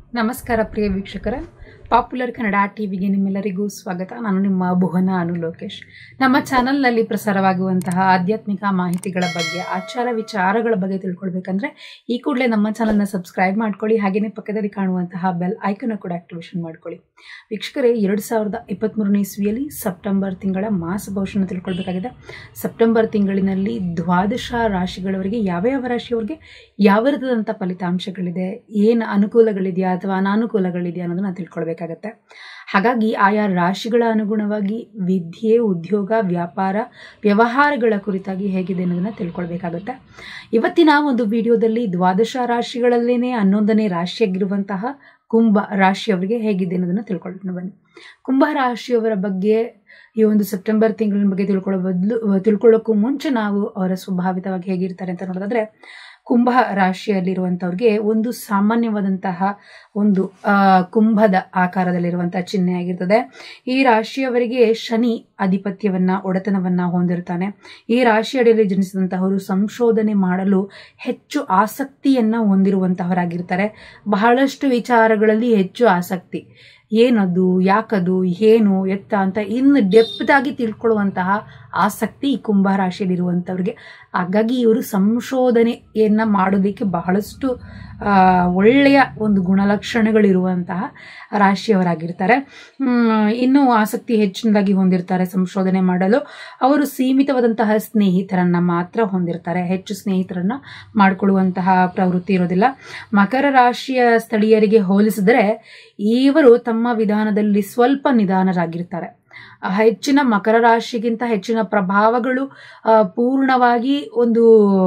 ನಮಸ್ಕಾರ ಪ್ರಿಯ ವೀಕ್ಷಕರ ಪಾಪ್ಯುಲರ್ ಕನ್ನಡ ಟಿವಿಗೆ ನಿಮ್ಮೆಲ್ಲರಿಗೂ ಸ್ವಾಗತ ನಾನು ನಿಮ್ಮ ಭುವನ ಅನು ಲೋಕೇಶ್ ನಮ್ಮ ಚಾನಲ್ನಲ್ಲಿ ಪ್ರಸಾರವಾಗುವಂತಹ ಆಧ್ಯಾತ್ಮಿಕ ಮಾಹಿತಿಗಳ ಬಗ್ಗೆ ಆಚಾರ ವಿಚಾರಗಳ ಬಗ್ಗೆ ತಿಳ್ಕೊಳ್ಬೇಕಂದ್ರೆ ಈ ಕೂಡಲೇ ನಮ್ಮ ಚಾನಲ್ನ ಸಬ್ಸ್ಕ್ರೈಬ್ ಮಾಡ್ಕೊಳ್ಳಿ ಹಾಗೆಯೇ ಪಕ್ಕದಲ್ಲಿ ಕಾಣುವಂತಹ ಬೆಲ್ ಐಕನ್ ಕೂಡ ಆಕ್ಟಿವೇಶನ್ ಮಾಡ್ಕೊಳ್ಳಿ ವೀಕ್ಷಕರೇ ಎರಡು ಸಾವಿರದ ಇಪ್ಪತ್ತ್ಮೂರನೇ ಇಸ್ವಿಯಲ್ಲಿ ಸೆಪ್ಟೆಂಬರ್ ತಿಂಗಳ ಮಾಸ ಭವಿಷ್ಯನ ತಿಳ್ಕೊಳ್ಬೇಕಾಗಿದೆ ಸೆಪ್ಟೆಂಬರ್ ತಿಂಗಳಿನಲ್ಲಿ ದ್ವಾದಶ ರಾಶಿಗಳವರಿಗೆ ಯಾವ ಯಾವ ರಾಶಿಯವರಿಗೆ ಯಾವ ರೀತಿಯಾದಂಥ ಫಲಿತಾಂಶಗಳಿದೆ ಏನು ಅನುಕೂಲಗಳಿದೆಯಾ ಅಥವಾ ಅನಾನುಕೂಲಗಳಿದೆಯಾ ಅನ್ನೋದನ್ನ ತಿಳ್ಕೊಳ್ಬೇಕಾಗತ್ತೆ ಹಾಗಾಗಿ ಆಯಾ ರಾಶಿಗಳ ಅನುಗುಣವಾಗಿ ವಿದ್ಯೆ ಉದ್ಯೋಗ ವ್ಯಾಪಾರ ವ್ಯವಹಾರಗಳ ಕುರಿತಾಗಿ ಹೇಗಿದೆ ಅನ್ನೋದನ್ನ ತಿಳ್ಕೊಳ್ಬೇಕಾಗತ್ತೆ ಇವತ್ತಿನ ಒಂದು ವಿಡಿಯೋದಲ್ಲಿ ದ್ವಾದಶ ರಾಶಿಗಳಲ್ಲೇನೆ ಹನ್ನೊಂದನೇ ರಾಶಿಯಾಗಿರುವಂತಹ ಕುಂಭ ರಾಶಿಯವರಿಗೆ ಹೇಗಿದೆ ಅನ್ನೋದನ್ನ ತಿಳ್ಕೊಳ್ಳೋಣ ಬನ್ನಿ ಕುಂಭ ರಾಶಿಯವರ ಬಗ್ಗೆ ಈ ಒಂದು ಸೆಪ್ಟೆಂಬರ್ ತಿಂಗಳಿನ ಬಗ್ಗೆ ತಿಳ್ಕೊಳ್ಳೋ ಬದಲು ತಿಳ್ಕೊಳ್ಳೋಕ್ಕೂ ಮುಂಚೆ ನಾವು ಅವರ ಸ್ವಭಾವಿತವಾಗಿ ಹೇಗಿರ್ತಾರೆ ಅಂತ ನೋಡೋದಾದ್ರೆ ಕುಂಭ ರಾಶಿಯಲ್ಲಿರುವಂಥವ್ರಿಗೆ ಒಂದು ಸಾಮಾನ್ಯವಾದಂತಹ ಒಂದು ಆ, ಕುಂಭದ ಆಕಾರದಲ್ಲಿರುವಂತಹ ಚಿಹ್ನೆ ಆಗಿರ್ತದೆ ಈ ರಾಶಿಯವರಿಗೆ ಶನಿ ಆಧಿಪತ್ಯವನ್ನ ಒಡೆತನವನ್ನ ಹೊಂದಿರ್ತಾನೆ ಈ ರಾಶಿಯಡಿಯಲ್ಲಿ ಜನಿಸಿದಂತಹವರು ಸಂಶೋಧನೆ ಮಾಡಲು ಹೆಚ್ಚು ಆಸಕ್ತಿಯನ್ನ ಹೊಂದಿರುವಂತಹವರಾಗಿರ್ತಾರೆ ಬಹಳಷ್ಟು ವಿಚಾರಗಳಲ್ಲಿ ಹೆಚ್ಚು ಆಸಕ್ತಿ ಏನದು ಯಾಕದು ಏನು ಎತ್ತ ಅಂತ ಇನ್ನು ಡೆಪ್ತ್ ಆಗಿ ತಿಳ್ಕೊಳ್ಳುವಂತಹ ಆಸಕ್ತಿ ಈ ಕುಂಭ ರಾಶಿಯಲ್ಲಿರುವಂಥವ್ರಿಗೆ ಹಾಗಾಗಿ ಇವರು ಸಂಶೋಧನೆಯನ್ನ ಮಾಡೋದಕ್ಕೆ ಬಹಳಷ್ಟು ಆ, ಒಳ್ಳೆಯ ಒಂದು ಗುಣಲಕ್ಷಣಗಳಿರುವಂತಹ ರಾಶಿಯವರಾಗಿರ್ತಾರೆ ಹ್ಮ್, ಇನ್ನೂ ಆಸಕ್ತಿ ಹೆಚ್ಚಿನದಾಗಿ ಹೊಂದಿರ್ತಾರೆ ಸಂಶೋಧನೆ ಮಾಡಲು ಅವರು ಸೀಮಿತವಾದಂತಹ ಸ್ನೇಹಿತರನ್ನ ಮಾತ್ರ ಹೊಂದಿರ್ತಾರೆ ಹೆಚ್ಚು ಸ್ನೇಹಿತರನ್ನ ಮಾಡಿಕೊಳ್ಳುವಂತಹ ಪ್ರವೃತ್ತಿ ಇರೋದಿಲ್ಲ ಮಕರ ರಾಶಿಯ ಸ್ಥಳೀಯರಿಗೆ ಹೋಲಿಸಿದರೆ ಇವರು ತಮ್ಮ ವಿಧಾನದಲ್ಲಿ ಸ್ವಲ್ಪ ನಿಧಾನರಾಗಿರ್ತಾರೆ ಆ, ಹೆಚ್ಚಿನ ಮಕರ ರಾಶಿಗಿಂತ ಹೆಚ್ಚಿನ ಪ್ರಭಾವಗಳು ಆ, ಪೂರ್ಣವಾಗಿ ಒಂದು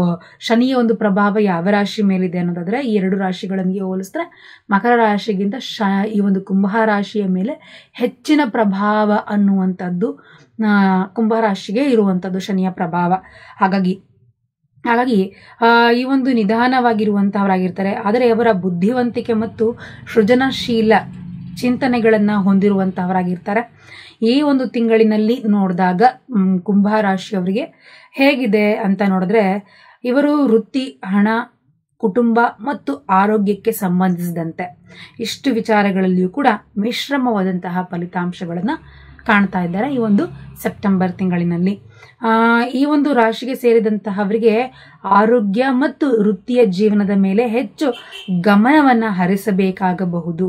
ಶನಿಯ ಒಂದು ಪ್ರಭಾವ ಯಾವ ರಾಶಿ ಮೇಲಿದೆ ಅನ್ನೋದಾದ್ರೆ ಈ ಎರಡು ರಾಶಿಗಳಿಗೆ ಹೋಲಿಸಿದ್ರೆ ಮಕರ ರಾಶಿಗಿಂತ ಶ ಈ ಒಂದು ಕುಂಭ ರಾಶಿಯ ಮೇಲೆ ಹೆಚ್ಚಿನ ಪ್ರಭಾವ ಅನ್ನುವಂಥದ್ದು ಆ, ಕುಂಭ ರಾಶಿಗೆ ಇರುವಂಥದ್ದು ಶನಿಯ ಪ್ರಭಾವ ಹಾಗಾಗಿ ಹಾಗಾಗಿ ಆ, ಈ ಒಂದು ನಿಧಾನವಾಗಿರುವಂತಹವರಾಗಿರ್ತಾರೆ ಆದರೆ ಅವರ ಬುದ್ಧಿವಂತಿಕೆ ಮತ್ತು ಸೃಜನಶೀಲ ಚಿಂತನೆಗಳನ್ನ ಹೊಂದಿರುವಂತಹವರಾಗಿರ್ತಾರೆ ಈ ಒಂದು ತಿಂಗಳಿನಲ್ಲಿ ನೋಡಿದಾಗ ಮ್, ಕುಂಭ ರಾಶಿಯವರಿಗೆ ಹೇಗಿದೆ ಅಂತ ನೋಡಿದ್ರೆ ಇವರು ವೃತ್ತಿ ಹಣ ಕುಟುಂಬ ಮತ್ತು ಆರೋಗ್ಯಕ್ಕೆ ಸಂಬಂಧಿಸಿದಂತೆ ಇಷ್ಟು ವಿಚಾರಗಳಲ್ಲಿಯೂ ಕೂಡ ಮಿಶ್ರಮವಾದಂತಹ ಫಲಿತಾಂಶಗಳನ್ನು ಕಾಣ್ತಾ ಇದ್ದಾರೆ ಈ ಒಂದು ಸೆಪ್ಟೆಂಬರ್ ತಿಂಗಳಿನಲ್ಲಿ ಆ, ಈ ಒಂದು ರಾಶಿಗೆ ಸೇರಿದಂತಹವರಿಗೆ ಆರೋಗ್ಯ ಮತ್ತು ವೃತ್ತಿಯ ಜೀವನದ ಮೇಲೆ ಹೆಚ್ಚು ಗಮನವನ್ನು ಹರಿಸಬೇಕಾಗಬಹುದು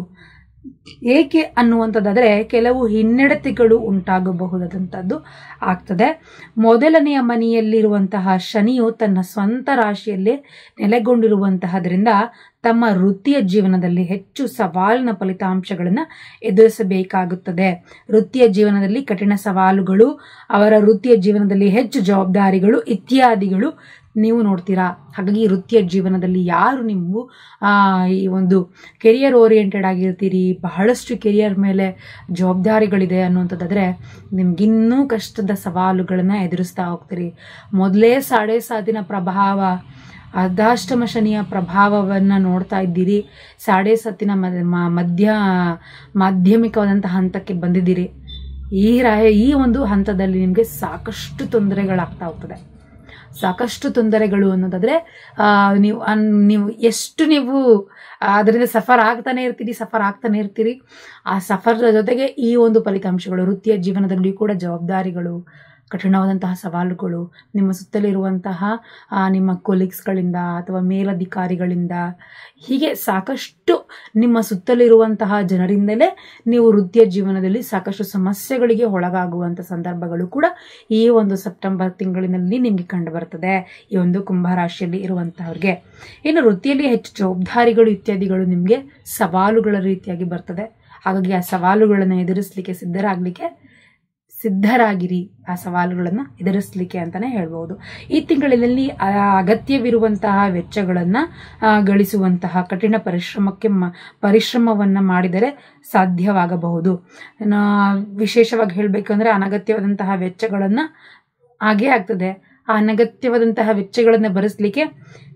ಏಕೆ ಅನ್ನುವಂಥದ್ದಾದರೆ ಕೆಲವು ಹಿನ್ನಡೆತಗಳು ಉಂಟಾಗಬಹುದಾದಂಥದ್ದು ಆಗ್ತದೆ ಮೊದಲನೆಯ ಮನೆಯಲ್ಲಿರುವಂತಹ ಶನಿಯು ತನ್ನ ಸ್ವಂತ ರಾಶಿಯಲ್ಲೇ ನೆಲೆಗೊಂಡಿರುವಂತಹದ್ರಿಂದ ತಮ್ಮ ವೃತ್ತಿಯ ಜೀವನದಲ್ಲಿ ಹೆಚ್ಚು ಸವಾಲಿನ ಫಲಿತಾಂಶಗಳನ್ನು ಎದುರಿಸಬೇಕಾಗುತ್ತದೆ ವೃತ್ತಿಯ ಜೀವನದಲ್ಲಿ ಕಠಿಣ ಸವಾಲುಗಳು ಅವರ ವೃತ್ತಿಯ ಜೀವನದಲ್ಲಿ ಹೆಚ್ಚು ಜವಾಬ್ದಾರಿಗಳು ಇತ್ಯಾದಿಗಳು ನೀವು ನೋಡ್ತೀರಾ ಹಾಗಾಗಿ ವೃತ್ತಿಯ ಜೀವನದಲ್ಲಿ ಯಾರು ನೀವು ಆ, ಈ ಒಂದು ಕೆರಿಯರ್ ಓರಿಯೆಂಟೆಡ್ ಆಗಿರ್ತೀರಿ ಬಹಳಷ್ಟು ಕೆರಿಯರ್ ಮೇಲೆ ಜವಾಬ್ದಾರಿಗಳಿದೆ ಅನ್ನುವಂಥದ್ದಾದ್ರೆ ನಿಮ್ಗಿನ್ನೂ ಕಷ್ಟದ ಸವಾಲುಗಳನ್ನು ಎದುರಿಸ್ತಾ ಹೋಗ್ತೀರಿ ಮೊದಲೇ ಸಾಡೆ ಸಾತಿನ ಪ್ರಭಾವ ಅರ್ಧಾಷ್ಟಮ ಶನಿಯ ಪ್ರಭಾವವನ್ನು ನೋಡ್ತಾ ಇದ್ದೀರಿ ಸಾಡೆ ಸತ್ತಿನ ಮ- ಮ- ಮಧ್ಯ ಮಾಧ್ಯಮಿಕವಾದಂತಹ ಹಂತಕ್ಕೆ ಬಂದಿದ್ದೀರಿ ಈ ರಾ ಈ ಒಂದು ಹಂತದಲ್ಲಿ ನಿಮಗೆ ಸಾಕಷ್ಟು ತೊಂದರೆಗಳಾಗ್ತಾ ಹೋಗ್ತದೆ ಸಾಕಷ್ಟು ತೊಂದರೆಗಳು ಅನ್ನೋದಾದ್ರೆ ಆ, ನೀವು ಅನ್- ನೀವು ಎಷ್ಟು ನೀವು ಅದರಿಂದ ಸಫರ್ ಆಗ್ತಾನೆ ಇರ್ತೀರಿ ಸಫರ್ ಆಗ್ತಾನೆ ಇರ್ತೀರಿ ಆ ಸಫರದ ಜೊತೆಗೆ ಈ ಒಂದು ಫಲಿತಾಂಶಗಳು ವೃತ್ತಿಯ ಜೀವನದಲ್ಲಿಯೂ ಕೂಡ ಜವಾಬ್ದಾರಿಗಳು ಕಠಿಣವಾದಂತಹ ಸವಾಲುಗಳು ನಿಮ್ಮ ಸುತ್ತಲಿರುವಂತಹ ಆ, ನಿಮ್ಮ ಕೊಲೀಗ್ಸ್ಗಳಿಂದ ಅಥವಾ ಮೇಲಧಿಕಾರಿಗಳಿಂದ ಹೀಗೆ ಸಾಕಷ್ಟು ನಿಮ್ಮ ಸುತ್ತಲಿರುವಂತಹ ಜನರಿಂದಲೇ ನೀವು ವೃತ್ತಿಯ ಜೀವನದಲ್ಲಿ ಸಾಕಷ್ಟು ಸಮಸ್ಯೆಗಳಿಗೆ ಒಳಗಾಗುವಂಥ ಸಂದರ್ಭಗಳು ಕೂಡ ಈ ಒಂದು ಸೆಪ್ಟೆಂಬರ್ ತಿಂಗಳಿನಲ್ಲಿ ನಿಮಗೆ ಕಂಡು ಬರ್ತದೆ ಈ ಒಂದು ಕುಂಭ ರಾಶಿಯಲ್ಲಿ ಇರುವಂತಹವ್ರಿಗೆ ಇನ್ನು ವೃತ್ತಿಯಲ್ಲಿ ಹೆಚ್ಚು ಜವಾಬ್ದಾರಿಗಳು ಇತ್ಯಾದಿಗಳು ನಿಮಗೆ ಸವಾಲುಗಳ ರೀತಿಯಾಗಿ ಬರ್ತದೆ ಹಾಗಾಗಿ ಆ ಸವಾಲುಗಳನ್ನು ಎದುರಿಸಲಿಕ್ಕೆ ಸಿದ್ಧರಾಗಲಿಕ್ಕೆ ಸಿದ್ಧರಾಗಿರಿ ಆ ಸವಾಲುಗಳನ್ನು ಎದುರಿಸಲಿಕ್ಕೆ ಅಂತಾನೆ ಹೇಳ್ಬೋದು ಈ ತಿಂಗಳಿನಲ್ಲಿ ಆ ಅಗತ್ಯವಿರುವಂತಹ ವೆಚ್ಚಗಳನ್ನು ಗಳಿಸುವಂತಹ ಕಠಿಣ ಪರಿಶ್ರಮಕ್ಕೆ ಮ ಪರಿಶ್ರಮವನ್ನು ಮಾಡಿದರೆ ಸಾಧ್ಯವಾಗಬಹುದು ಇನ್ನು ವಿಶೇಷವಾಗಿ ಹೇಳಬೇಕಂದ್ರೆ ಅನಗತ್ಯವಾದಂತಹ ವೆಚ್ಚಗಳನ್ನು ಹಾಗೇ ಆಗ್ತದೆ ಆ ಅನಗತ್ಯವಾದಂತಹ ವೆಚ್ಚಗಳನ್ನು ಭರಿಸಲಿಕ್ಕೆ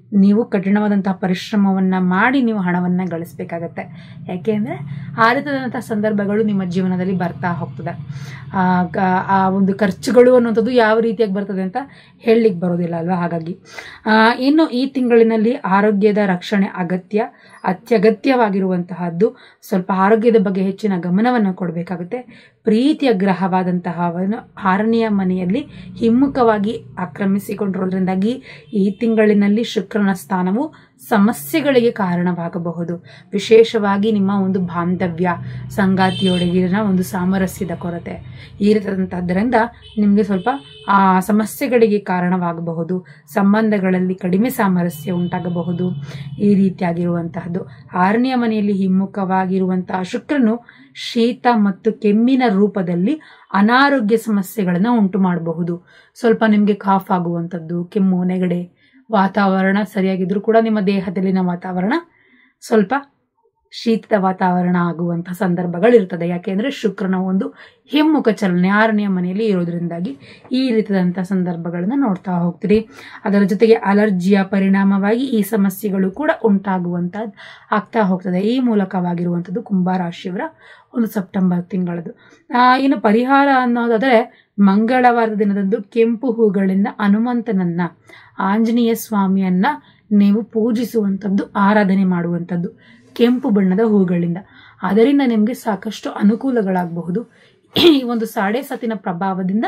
ನೀವು ಕಠಿಣವಾದಂತಹ ಪರಿಶ್ರಮವನ್ನು ಮಾಡಿ ನೀವು ಹಣವನ್ನು ಗಳಿಸ್ಬೇಕಾಗತ್ತೆ ಯಾಕೆ ಅಂದರೆ ಆ ರೀತಿಯಾದಂಥ ಸಂದರ್ಭಗಳು ನಿಮ್ಮ ಜೀವನದಲ್ಲಿ ಬರ್ತಾ ಹೋಗ್ತದೆ ಆ ಗ- ಆ ಒಂದು ಖರ್ಚುಗಳು ಅನ್ನುವಂಥದ್ದು ಯಾವ ರೀತಿಯಾಗಿ ಬರ್ತದೆ ಅಂತ ಹೇಳಲಿಕ್ಕೆ ಬರೋದಿಲ್ಲ ಅಲ್ವಾ ಹಾಗಾಗಿ ಆ, ಇನ್ನು ಈ ತಿಂಗಳಿನಲ್ಲಿ ಆರೋಗ್ಯದ ರಕ್ಷಣೆ ಅಗತ್ಯ ಅತ್ಯಗತ್ಯವಾಗಿರುವಂತಹದ್ದು ಸ್ವಲ್ಪ ಆರೋಗ್ಯದ ಬಗ್ಗೆ ಹೆಚ್ಚಿನ ಗಮನವನ್ನು ಕೊಡಬೇಕಾಗುತ್ತೆ ಪ್ರೀತಿಯ ಗ್ರಹವಾದಂತಹವನ್ನು ಆರನೆಯ ಮನೆಯಲ್ಲಿ ಹಿಮ್ಮುಖವಾಗಿ ಆಕ್ರಮಿಸಿಕೊಂಡಿರೋದ್ರಿಂದಾಗಿ ಈ ತಿಂಗಳಿನಲ್ಲಿ ಶುಕ್ರನ ಸ್ಥಾನವು ಸಮಸ್ಯೆಗಳಿಗೆ ಕಾರಣವಾಗಬಹುದು ವಿಶೇಷವಾಗಿ ನಿಮ್ಮ ಒಂದು ಬಾಂಧವ್ಯ ಸಂಗಾತಿಯೊಳಗಿನ ಒಂದು ಸಾಮರಸ್ಯದ ಕೊರತೆ ಈ ರೀತಿಯಾದಂಥದ್ದರಿಂದ ನಿಮಗೆ ಸ್ವಲ್ಪ ಆ ಸಮಸ್ಯೆಗಳಿಗೆ ಕಾರಣವಾಗಬಹುದು ಸಂಬಂಧಗಳಲ್ಲಿ ಕಡಿಮೆ ಸಾಮರಸ್ಯ ಉಂಟಾಗಬಹುದು ಈ ರೀತಿಯಾಗಿರುವಂತಹದ್ದು ಆರನೆಯ ಮನೆಯಲ್ಲಿ ಹಿಮ್ಮುಖವಾಗಿರುವಂತಹ ಶುಕ್ರನು ಶೀತ ಮತ್ತು ಕೆಮ್ಮಿನ ರೂಪದಲ್ಲಿ ಅನಾರೋಗ್ಯ ಸಮಸ್ಯೆಗಳನ್ನು ಉಂಟು ಮಾಡಬಹುದು ಸ್ವಲ್ಪ ನಿಮಗೆ ಕಾಫ್ ಆಗುವಂಥದ್ದು ಕೆಮ್ಮು ನೆಗಡೆ ವಾತಾವರಣ ಸರಿಯಾಗಿದ್ರೂ ಕೂಡ ನಿಮ್ಮ ದೇಹದಲ್ಲಿನ ವಾತಾವರಣ ಸ್ವಲ್ಪ ಶೀತದ ವಾತಾವರಣ ಆಗುವಂತಹ ಸಂದರ್ಭಗಳಿರ್ತದೆ ಯಾಕೆಂದ್ರೆ ಶುಕ್ರನ ಒಂದು ಹಿಮ್ಮುಖ ಚಲನೆ ಆರನೆಯ ಮನೆಯಲ್ಲಿ ಇರೋದ್ರಿಂದಾಗಿ ಈ ರೀತಿಯಾದಂತಹ ಸಂದರ್ಭಗಳನ್ನು ನೋಡ್ತಾ ಹೋಗ್ತೀರಿ ಅದರ ಜೊತೆಗೆ ಅಲರ್ಜಿಯ ಪರಿಣಾಮವಾಗಿ ಈ ಸಮಸ್ಯೆಗಳು ಕೂಡ ಉಂಟಾಗುವಂತಹದ್ದು ಆಗ್ತಾ ಹೋಗ್ತದೆ ಈ ಮೂಲಕವಾಗಿರುವಂಥದ್ದು ಕುಂಭರಾಶಿಯವರ ಒಂದು ಸೆಪ್ಟೆಂಬರ್ ತಿಂಗಳದು ಆ, ಇನ್ನು ಪರಿಹಾರ ಅನ್ನೋದಾದರೆ ಮಂಗಳವಾರದ ದಿನದಂದು ಕೆಂಪು ಹೂಗಳಿಂದ ಹನುಮಂತನನ್ನ ಆಂಜನೇಯ ಸ್ವಾಮಿಯನ್ನ ನೀವು ಪೂಜಿಸುವಂಥದ್ದು ಆರಾಧನೆ ಮಾಡುವಂಥದ್ದು ಕೆಂಪು ಬಣ್ಣದ ಹೂಗಳಿಂದ ಅದರಿಂದ ನಿಮಗೆ ಸಾಕಷ್ಟು ಅನುಕೂಲಗಳಾಗಬಹುದು ಈ ಒಂದು ಸಾಡೆ ಸತಿನ ಪ್ರಭಾವದಿಂದ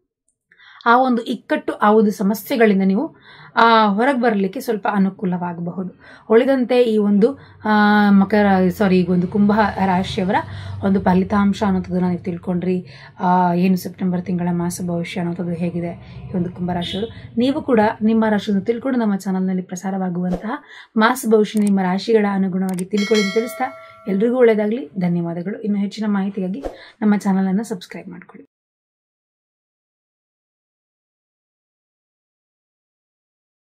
ಆ ಒಂದು ಇಕ್ಕಟ್ಟು ಆ ಒಂದು ಸಮಸ್ಯೆಗಳಿಂದ ನೀವು ಹೊರಗೆ ಬರಲಿಕ್ಕೆ ಸ್ವಲ್ಪ ಅನುಕೂಲವಾಗಬಹುದು ಉಳಿದಂತೆ ಈ ಒಂದು ಆ, ಮಕರ ಸಾರಿ ಈ ಒಂದು ಕುಂಭ ರಾಶಿಯವರ ಒಂದು ಫಲಿತಾಂಶ ಅನ್ನೋಂಥದ್ದನ್ನ ನೀವು ತಿಳ್ಕೊಂಡ್ರಿ ಆ, ಏನು ಸೆಪ್ಟೆಂಬರ್ ತಿಂಗಳ ಮಾಸ ಭವಿಷ್ಯ ಅನ್ನೋಂಥದ್ದು ಹೇಗಿದೆ ಈ ಒಂದು ಕುಂಭರಾಶಿಯವರು ನೀವು ಕೂಡ ನಿಮ್ಮ ರಾಶಿಯನ್ನು ತಿಳ್ಕೊಂಡು ನಮ್ಮ ಚಾನಲ್ನಲ್ಲಿ ಪ್ರಸಾರವಾಗುವಂತಹ ಮಾಸ ಭವಿಷ್ಯ ನಿಮ್ಮ ರಾಶಿಗಳ ಅನುಗುಣವಾಗಿ ತಿಳ್ಕೊಳ್ಳಿ ಅಂತ ತಿಳಿಸ್ತಾ ಎಲ್ರಿಗೂ ಒಳ್ಳೆಯದಾಗಲಿ ಧನ್ಯವಾದಗಳು ಇನ್ನು ಹೆಚ್ಚಿನ ಮಾಹಿತಿಗಾಗಿ ನಮ್ಮ ಚಾನಲನ್ನು ಸಬ್ಸ್ಕ್ರೈಬ್ ಮಾಡ್ಕೊಳ್ಳಿ